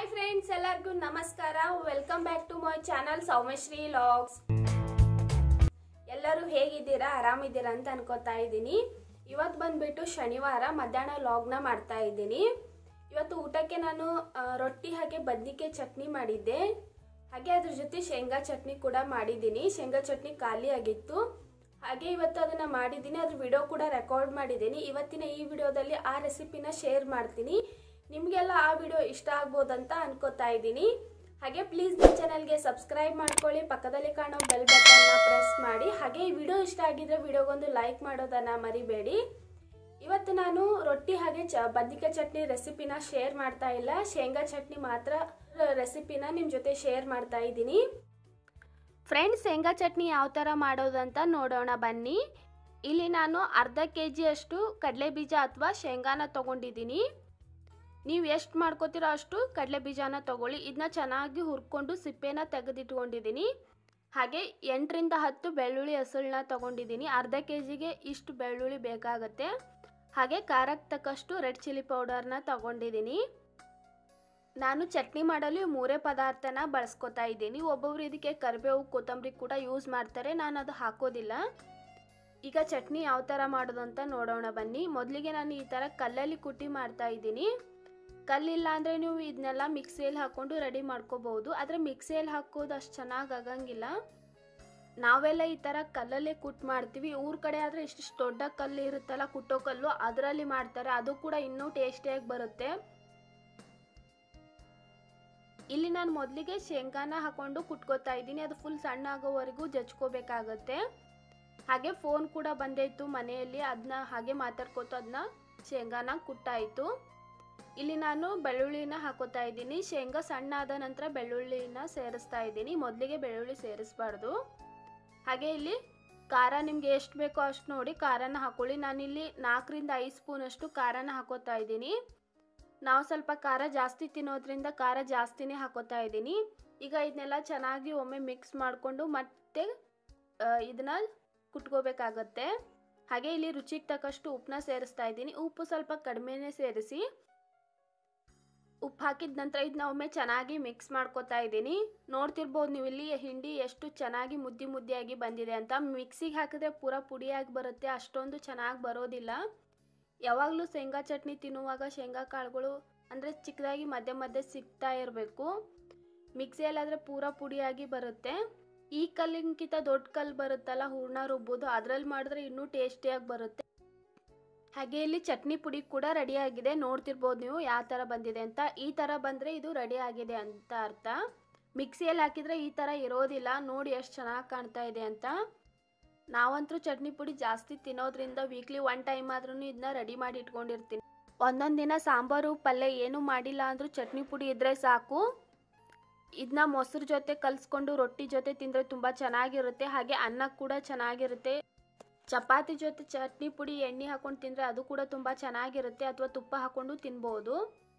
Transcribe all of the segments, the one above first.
friends ಎಲ್ಲರಿಗೂ ನಮಸ್ಕಾರ welcome back to my channel Soumyashree logs ಎಲ್ಲರೂ ಹೇಗಿದ್ದೀರಾ ಆರಾಮಿದ್ದೀರಾ ಅಂತ ಅನ್ಕೋತಾ ಇದ್ದೀನಿ ಇವತ್ತು ಬಂದ್ಬಿಟ್ಟು ಶನಿವಾರ ಮಧ್ಯಾಹ್ನ ಲಾಗ್ನ ಮಾಡ್ತಾ ಇದ್ದೀನಿ ಇವತ್ತು ಊಟಕ್ಕೆ ನಾನು ಆ, ರೊಟ್ಟಿ ಹಾಗೆ ಬದ್ನಿಕಾಯಿ ಚಟ್ನಿ ಮಾಡಿದ್ದೆ ಹಾಗೆ ಅದ್ರ ಜೊತೆ ಶೇಂಗಾ ಚಟ್ನಿ ಕೂಡ ಮಾಡಿದ್ದೀನಿ ಶೇಂಗಾ ಚಟ್ನಿ ಖಾಲಿ ಆಗಿತ್ತು ಹಾಗೆ ಇವತ್ತು ಅದನ್ನ ಮಾಡಿದ್ದೀನಿ ಅದ್ರ ವಿಡಿಯೋ ಕೂಡ ರೆಕಾರ್ಡ್ ಮಾಡಿದ್ದೀನಿ ಇವತ್ತಿನ ಈ ವಿಡಿಯೋದಲ್ಲಿ ಆ ರೆಸಿಪಿನ ಶೇರ್ ಮಾಡ್ತೀನಿ ನಿಮಗೆಲ್ಲ ಆ ವಿಡಿಯೋ ಇಷ್ಟ ಆಗ್ಬೋದಂತ ಅನ್ಕೋತಾ ಇದ್ದೀನಿ ಹಾಗೆ ಪ್ಲೀಸ್ ನನ್ನ ಚಾನಲ್ಗೆ ಸಬ್ಸ್ಕ್ರೈಬ್ ಮಾಡ್ಕೊಳ್ಳಿ ಪಕ್ಕದಲ್ಲಿ ಕಾಣೋ ಬೆಲ್ ಬಟನ್ನ ಪ್ರೆಸ್ ಮಾಡಿ ಹಾಗೆ ಈ ವಿಡಿಯೋ ಇಷ್ಟ ಆಗಿದ್ರೆ ವಿಡಿಯೋಗೊಂದು ಲೈಕ್ ಮಾಡೋದನ್ನ ಮರಿಬೇಡಿ ಇವತ್ತು ನಾನು ರೊಟ್ಟಿ ಹಾಗೆ ಚ ಬದ್ನಿಕಾಯಿ ಚಟ್ನಿ ರೆಸಿಪಿನ ಶೇರ್ ಮಾಡ್ತಾ ಇಲ್ಲ ಶೇಂಗಾ ಚಟ್ನಿ ಮಾತ್ರ ರೆಸಿಪಿನ ನಿಮ್ಮ ಜೊತೆ ಶೇರ್ ಮಾಡ್ತಾ ಇದ್ದೀನಿ ಫ್ರೆಂಡ್ಸ್ ಶೇಂಗಾ ಚಟ್ನಿ ಯಾವ ಥರ ಮಾಡೋದಂತ ನೋಡೋಣ ಬನ್ನಿ ಇಲ್ಲಿ ನಾನು ಅರ್ಧ ಕೆ ಜಿಯಷ್ಟು ಕಡಲೆ ಬೀಜ ಅಥವಾ ಶೇಂಗಾನ ತೊಗೊಂಡಿದ್ದೀನಿ ನೀವು ಎಷ್ಟು ಮಾಡ್ಕೋತೀರೋ ಅಷ್ಟು ಕಡಲೆ ಬೀಜನ ತೊಗೊಳ್ಳಿ ಇದನ್ನ ಚೆನ್ನಾಗಿ ಹುರ್ಕೊಂಡು ಸಿಪ್ಪೆನ ತೆಗೆದಿಟ್ಕೊಂಡಿದ್ದೀನಿ ಹಾಗೆ ಎಂಟರಿಂದ ಹತ್ತು ಬೆಳ್ಳುಳ್ಳಿ ಹಸುಳನ್ನ ತೊಗೊಂಡಿದ್ದೀನಿ ಅರ್ಧ ಕೆ ಜಿಗೆ ಇಷ್ಟು ಬೆಳ್ಳುಳ್ಳಿ ಬೇಕಾಗತ್ತೆ ಹಾಗೆ ಖಾರಕ್ಕೆ ತಕ್ಕಷ್ಟು ರೆಡ್ ಚಿಲ್ಲಿ ಪೌಡರ್ನ ತೊಗೊಂಡಿದ್ದೀನಿ ನಾನು ಚಟ್ನಿ ಮಾಡಲು ಈ ಮೂರೇ ಪದಾರ್ಥನ ಬಳಸ್ಕೊತಾ ಇದ್ದೀನಿ ಒಬ್ಬೊಬ್ರು ಇದಕ್ಕೆ ಕರಿಬೇವು ಕೊತ್ತಂಬರಿ ಕೂಡ ಯೂಸ್ ಮಾಡ್ತಾರೆ ನಾನು ಅದು ಹಾಕೋದಿಲ್ಲ ಈಗ ಚಟ್ನಿ ಯಾವ ಥರ ಮಾಡೋದು ಅಂತ ನೋಡೋಣ ಬನ್ನಿ ಮೊದಲಿಗೆ ನಾನು ಈ ಥರ ಕಲ್ಲಲ್ಲಿ ಕುಟ್ಟಿ ಮಾಡ್ತಾ ಇದ್ದೀನಿ ಕಲ್ಲಿಲ್ಲ ಅಂದರೆ ನೀವು ಇದನ್ನೆಲ್ಲ ಮಿಕ್ಸಿಯಲ್ಲಿ ಹಾಕ್ಕೊಂಡು ರೆಡಿ ಮಾಡ್ಕೋಬಹುದು ಆದರೆ ಮಿಕ್ಸಿಯಲ್ಲಿ ಹಾಕೋದು ಅಷ್ಟು ಚೆನ್ನಾಗಿ ಆಗಂಗಿಲ್ಲ ನಾವೆಲ್ಲ ಈ ಥರ ಕಲ್ಲಲ್ಲೇ ಕುಟ್ ಮಾಡ್ತೀವಿ ಊರ ಕಡೆ ಆದರೆ ಇಷ್ಟಿಷ್ಟು ದೊಡ್ಡ ಕಲ್ಲು ಇರುತ್ತಲ್ಲ ಕುಟ್ಟೋ ಕಲ್ಲು ಅದರಲ್ಲಿ ಮಾಡ್ತಾರೆ ಅದು ಕೂಡ ಇನ್ನೂ ಟೇಸ್ಟಿಯಾಗಿ ಬರುತ್ತೆ ಇಲ್ಲಿ ನಾನು ಮೊದಲಿಗೆ ಶೇಂಗಾನ ಹಾಕೊಂಡು ಕುಟ್ಕೋತಾ ಇದ್ದೀನಿ ಅದು ಫುಲ್ ಸಣ್ಣ ಆಗೋವರೆಗೂ ಜಜ್ಕೋಬೇಕಾಗತ್ತೆ ಹಾಗೆ ಫೋನ್ ಕೂಡ ಬಂದಿತ್ತು ಮನೆಯಲ್ಲಿ ಅದನ್ನ ಹಾಗೆ ಮಾತಾಡ್ಕೋತ ಅದನ್ನ ಶೇಂಗಾನ ಕುಟ್ಟಾಯಿತು ಇಲ್ಲಿ ನಾನು ಬೆಳ್ಳುಳ್ಳಿನ ಹಾಕೋತಾ ಇದ್ದೀನಿ ಶೇಂಗಾ ಸಣ್ಣ ಆದ ನಂತರ ಬೆಳ್ಳುಳ್ಳಿನ ಸೇರಿಸ್ತಾ ಇದ್ದೀನಿ ಮೊದಲಿಗೆ ಬೆಳ್ಳುಳ್ಳಿ ಸೇರಿಸಬಾರ್ದು ಹಾಗೆ ಇಲ್ಲಿ ಖಾರ ನಿಮಗೆ ಎಷ್ಟು ಬೇಕೋ ಅಷ್ಟು ನೋಡಿ ಖಾರನ ಹಾಕೊಳ್ಳಿ ನಾನಿಲ್ಲಿ ನಾಲ್ಕರಿಂದ ಐದು ಸ್ಪೂನಷ್ಟು ಖಾರನ ಹಾಕೋತಾ ಇದ್ದೀನಿ ನಾವು ಸ್ವಲ್ಪ ಖಾರ ಜಾಸ್ತಿ ತಿನ್ನೋದ್ರಿಂದ ಖಾರ ಜಾಸ್ತಿನೇ ಹಾಕೋತಾ ಇದ್ದೀನಿ ಈಗ ಇದನ್ನೆಲ್ಲ ಚೆನ್ನಾಗಿ ಒಮ್ಮೆ ಮಿಕ್ಸ್ ಮಾಡಿಕೊಂಡು ಮತ್ತೆ ಇದನ್ನ ಕುಟ್ಕೋಬೇಕಾಗತ್ತೆ ಹಾಗೆ ಇಲ್ಲಿ ರುಚಿಗೆ ತಕ್ಕಷ್ಟು ಉಪ್ಪನ್ನ ಸೇರಿಸ್ತಾ ಇದ್ದೀನಿ ಉಪ್ಪು ಸ್ವಲ್ಪ ಕಡಿಮೆನೇ ಸೇರಿಸಿ ಉಪ್ಪು ಹಾಕಿದ ನಂತರ ಇದನ್ನ ಒಮ್ಮೆ ಚೆನ್ನಾಗಿ ಮಿಕ್ಸ್ ಮಾಡ್ಕೋತಾ ಇದ್ದೀನಿ ನೋಡ್ತಿರ್ಬೋದು ನೀವು ಇಲ್ಲಿ ಹಿಂಡಿ ಎಷ್ಟು ಚೆನ್ನಾಗಿ ಮುದ್ದಿ ಮುದ್ದಿಯಾಗಿ ಬಂದಿದೆ ಅಂತ ಮಿಕ್ಸಿಗೆ ಹಾಕಿದ್ರೆ ಪೂರ ಪುಡಿಯಾಗಿ ಬರುತ್ತೆ ಅಷ್ಟೊಂದು ಚೆನ್ನಾಗಿ ಬರೋದಿಲ್ಲ ಯಾವಾಗಲೂ ಶೇಂಗಾ ಚಟ್ನಿ ತಿನ್ನುವಾಗ ಶೇಂಗಾ ಕಾಳುಗಳು ಅಂದರೆ ಚಿಕ್ಕದಾಗಿ ಮಧ್ಯೆ ಮಧ್ಯೆ ಸಿಗ್ತಾ ಇರಬೇಕು ಮಿಕ್ಸಿಯಲ್ಲಾದರೆ ಪೂರ ಪುಡಿಯಾಗಿ ಬರುತ್ತೆ ಈ ಕಲ್ಲಿಗಿಂತ ದೊಡ್ಡ ಕಲ್ಲು ಬರುತ್ತಲ್ಲ ಹೂರ್ಣ ರುಬ್ಬೋದು ಅದರಲ್ಲಿ ಮಾಡಿದ್ರೆ ಇನ್ನೂ ಟೇಸ್ಟಿಯಾಗಿ ಬರುತ್ತೆ ಹಾಗೆ ಇಲ್ಲಿ ಚಟ್ನಿ ಪುಡಿ ಕೂಡ ರೆಡಿ ಆಗಿದೆ ನೋಡ್ತಿರ್ಬೋದು ನೀವು ಯಾವ ಥರ ಬಂದಿದೆ ಅಂತ ಈ ಥರ ಬಂದರೆ ಇದು ರೆಡಿ ಆಗಿದೆ ಅಂತ ಅರ್ಥ ಮಿಕ್ಸಿಯಲ್ಲಿ ಹಾಕಿದರೆ ಈ ಥರ ಇರೋದಿಲ್ಲ ನೋಡಿ ಎಷ್ಟು ಚೆನ್ನಾಗಿ ಕಾಣ್ತಾ ಇದೆ ಅಂತ ನಾವಂತರೂ ಚಟ್ನಿ ಪುಡಿ ಜಾಸ್ತಿ ತಿನ್ನೋದ್ರಿಂದ ವೀಕ್ಲಿ ಒನ್ ಟೈಮ್ ಆದ್ರೂ ಇದನ್ನ ರೆಡಿ ಮಾಡಿ ಇಟ್ಕೊಂಡಿರ್ತೀನಿ ಒಂದೊಂದು ದಿನ ಸಾಂಬಾರು ಪಲ್ಯ ಏನೂ ಮಾಡಿಲ್ಲ ಅಂದರೂ ಚಟ್ನಿ ಪುಡಿ ಇದ್ದರೆ ಸಾಕು ಇದನ್ನ ಮೊಸರು ಜೊತೆ ಕಲಿಸ್ಕೊಂಡು ರೊಟ್ಟಿ ಜೊತೆ ತಿಂದರೆ ತುಂಬ ಚೆನ್ನಾಗಿರುತ್ತೆ ಹಾಗೆ ಅನ್ನ ಕೂಡ ಚೆನ್ನಾಗಿರುತ್ತೆ ಚಪಾತಿ ಜೊತೆ ಚಟ್ನಿ ಪುಡಿ ಎಣ್ಣೆ ಹಾಕೊಂಡು ತಿಂದರೆ ಅದು ಕೂಡ ತುಂಬ ಚೆನ್ನಾಗಿರುತ್ತೆ ಅಥವಾ ತುಪ್ಪ ಹಾಕೊಂಡು ತಿನ್ಬೋದು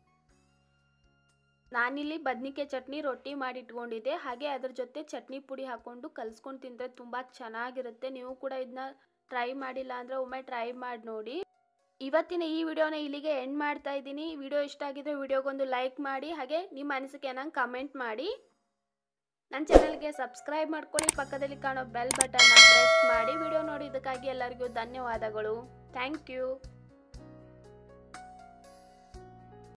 ನಾನಿಲ್ಲಿ ಬದ್ನಿಕಾಯಿ ಚಟ್ನಿ ರೊಟ್ಟಿ ಮಾಡಿ ಇಟ್ಕೊಂಡಿದ್ದೆ ಹಾಗೆ ಅದ್ರ ಜೊತೆ ಚಟ್ನಿ ಪುಡಿ ಹಾಕೊಂಡು ಕಲಿಸ್ಕೊಂಡು ತಿಂದರೆ ತುಂಬ ಚೆನ್ನಾಗಿರುತ್ತೆ ನೀವು ಕೂಡ ಇದನ್ನ ಟ್ರೈ ಮಾಡಿಲ್ಲ ಅಂದರೆ ಒಮ್ಮೆ ಟ್ರೈ ಮಾಡಿ ನೋಡಿ ಇವತ್ತಿನ ಈ ವಿಡಿಯೋನ ಇಲ್ಲಿಗೆ ಎಂಡ್ ಮಾಡ್ತಾ ಇದ್ದೀನಿ ವಿಡಿಯೋ ಇಷ್ಟ ಆಗಿದ್ರೆ ವಿಡಿಯೋಗೊಂದು ಲೈಕ್ ಮಾಡಿ ಹಾಗೆ ನಿಮ್ಮ ಅನಿಸಿಕೆ ನಂಗೆ ಕಮೆಂಟ್ ಮಾಡಿ ನನ್ನ ಚಾನಲ್ಗೆ ಸಬ್ಸ್ಕ್ರೈಬ್ ಮಾಡ್ಕೊಳ್ಳಿ ಪಕ್ಕದಲ್ಲಿ ಕಾಣೋ ಬೆಲ್ ಬಟನ್ನ ಪ್ರೆಸ್ ಮಾಡಿ ವಿಡಿಯೋ ನೋಡಿದ್ದಕ್ಕಾಗಿ ಎಲ್ಲರಿಗೂ ಧನ್ಯವಾದಗಳು ಥ್ಯಾಂಕ್ ಯು